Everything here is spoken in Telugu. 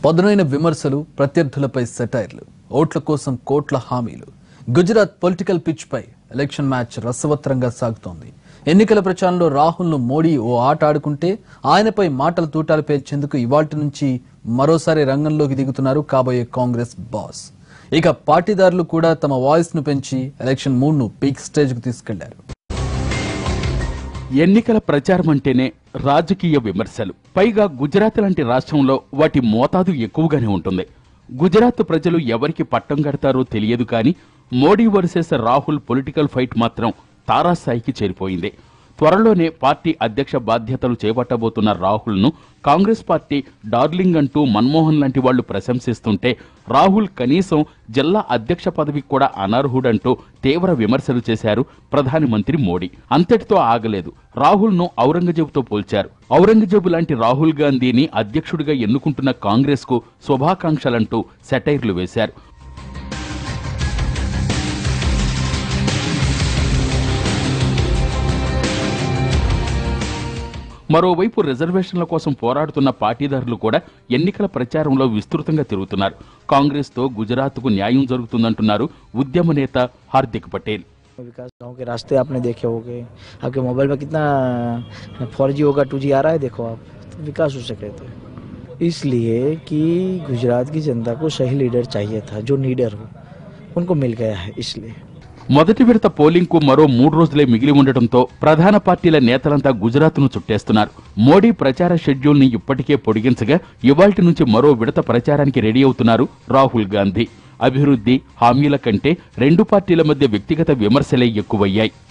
పదునైన విమర్శలు ప్రత్యర్థులపై సెటైర్లు ఓట్ల కోసం కోట్ల హామీలు గుజరాత్ పొలిటికల్ పిచ్ పై ఎలక్షన్ మ్యాచ్ రసవత్రంగా సాగుతోంది ఎన్నికల ప్రచారంలో రాహుల్ ను మోడీ ఓ ఆట ఆడుకుంటే ఆయనపై మాటల తూటాలు పేర్చేందుకు ఇవాల్టి నుంచి మరోసారి రంగంలోకి దిగుతున్నారు కాబోయే కాంగ్రెస్ బాస్ ఇక పార్టీదారులు కూడా తమ వాయిస్ ను పెంచి ఎలక్షన్ మూడ్ ను పీక్ స్టేజ్ కు తీసుకెళ్లారు ఎన్నికల ప్రచారం అంటేనే రాజకీయ విమర్శలు పైగా గుజరాత్ లాంటి రాష్ట్రంలో వాటి మోతాదు ఎక్కువగానే ఉంటుంది గుజరాత్ ప్రజలు ఎవరికి పట్టం కడతారో తెలియదు కానీ Modi versus Rahul political fight మాత్రం తారాస్థాయికి చేరిపోయింది త్వరలోనే పార్టీ అధ్యక్ష బాధ్యతలు చేపట్టబోతున్న రాహుల్ను కాంగ్రెస్ పార్టీ డార్లింగ్ అంటూ మన్మోహన్ లాంటి వాళ్లు ప్రశంసిస్తుంటే రాహుల్ కనీసం జిల్లా అధ్యక్ష పదవికి కూడా అనర్హుడంటూ తీవ్ర విమర్శలు చేశారు ప్రధాని మంత్రి మోడీ అంతటితో ఆగలేదు రాహుల్ను ఔరంగజేబుతో పోల్చారు ఔరంగజేబు లాంటి రాహుల్ గాంధీని అధ్యక్షుడిగా ఎన్నుకుంటున్న కాంగ్రెస్కు శుభాకాంక్షలంటూ సెటైర్లు వేశారు మరోవైపు రిజర్వేషన్ల కోసం పోరాడుతున్న పార్టీదారులు కూడా ఎన్నికల ప్రచారంలో విస్తృతంగా తిరుగుతున్నారు కాంగ్రెస్తో గుజరాత్కు న్యాయం జరుగుతుందంటున్నారు ఉద్యమ నేత హార్దిక్ పటేల్ विकास गांव के रास्ते आपने देखे होंगे आपके मोबाइल में कितना फोर जी होगा टू जी आ रहा है देखो आप तो विकास हो सके थे इसलिए कि गुजरात की जनता को सही लीडर चाहिए था जो लीडर हो उनको मिल गया है इसलिए మొదటి విడత పోలింగ్ కు మరో మూడు రోజులే మిగిలి ఉండటంతో ప్రధాన పార్టీల నేతలంతా గుజరాత్ ను చుట్టేస్తున్నారు మోడీ ప్రచార షెడ్యూల్ ని ఇప్పటికే పొడిగించగా ఇవాల్టి నుంచి మరో విడత ప్రచారానికి రెడీ అవుతున్నారు రాహుల్ గాంధీ అభివృద్ధి హామీల కంటే రెండు పార్టీల మధ్య వ్యక్తిగత విమర్శలే ఎక్కువయ్యాయి